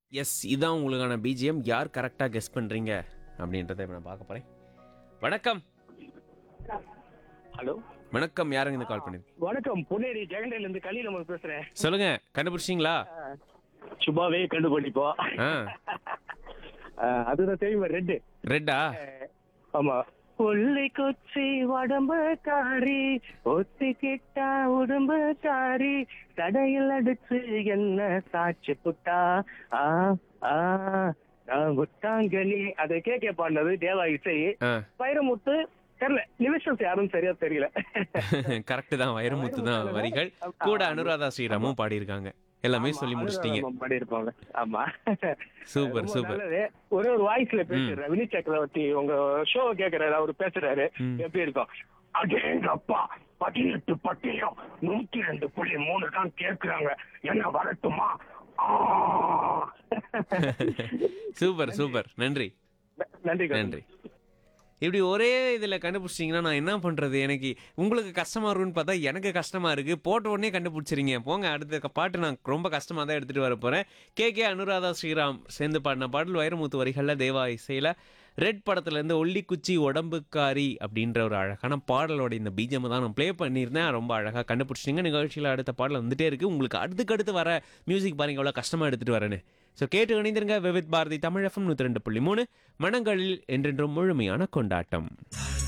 S இதான் உங்களுக்கான BGM யார் கரெக்டாக கெஸ் பண்ணுறீங்க அப்படின்றத இப்ப நான் பார்க்க போகிறேன் வணக்கம் ஹலோ வணக்கம் யாருங்க இந்த கால் பண்ணி வணக்கம் பொன்னேரி ஜெகண்டையில இருந்து கலி நம்ம பேசுறேன் சொல்லுங்க கண்டுபிடிச்சிங்களா சும்மாவே கண்டுபிடிப்போம் ஆ அஹ், அதுதான் தெரியுமா ரெட்டு ரெட்டா ஆமா புள்ளி குச்சி உடம்பு காரி ஒத்திக்கிட்டா உடம்பு காரி தடையில் அடிச்சு என்ன சாட்சி புட்டா ஆ ஆ நான் முட்டாங்கனி அதை கேட்க பாடினது தேவா இசை ஆ வைரமுத்து தெரியல நிமிஷம் யாரும் சரியா தெரியல கரெக்ட் தான் வைரமுத்து தான் வரிகள் கூட அனுராதா ஸ்ரீராமும் பாடியிருக்காங்க எல்லாமே சொல்லி முடிச்சிட்டீங்க ஆமா, பாடியிருப்பாங்க ஆமா சூப்பர் ரொம்ப சூப்பர் நல்லது. ஒரே ஒரு வாய்ஸ்ல பேசுறேன் வினி சக்கரவர்த்தி உங்க ஷோ கேக்குறாரு அவரு பேசுறாரு ம். எப்படி இருக்கும் அடேங்கப்பா பதினெட்டு பட்டியம் நூத்தி ரெண்டு புள்ளி மூணு தான் கேக்குறாங்க என்ன வரட்டுமா ஆ. சூப்பர் சூப்பர் நன்றி நன்றி கௌதம். நன்றி இப்படி ஒரே இதில் கண்டுபிடிச்சிங்கன்னா நான் என்ன பண்ணுறது எனக்கு உங்களுக்கு கஷ்டமாக இருக்கும்னு பார்த்தா எனக்கு கஷ்டமாக இருக்குது போட்ட உடனே கண்டுபிடிச்சிருங்க போங்க அடுத்த க- பாட்டு நான் ரொம்ப கஷ்டமாக தான் எடுத்துகிட்டு வர போகிறேன் கே கே அனுராதா ஸ்ரீராம் சேர்ந்து பாடின பாடல் வைரமுத்து வரிகளில் தேவா இசையில் ரெட் படத்துலேருந்து ஒல்லிக்குச்சி உடம்புக்காரி அப்படின்ற ஒரு அழகான பாடலோட இந்த பீஜமை தான் நான் ப்ளே பண்ணியிருந்தேன் ரொம்ப அழகாக கண்டுபிடிச்சிங்க நிகழ்ச்சியில் அடுத்த பாடல் வந்துட்டே இருக்குது உங்களுக்கு அடுத்துக்கு அடுத்து வர மியூசிக் பாருங்க எவ்வளோ கஷ்டமாக எடுத்துகிட்டு வரேன்னு ஸோ கேட்டு இணைந்திருங்க விவித் பாரதி தமிழ் எஃப்எம் நூற்றி ரெண்டு புள்ளி மூணு மனங்களில் என்றென்றும் முழுமையான கொண்டாட்டம்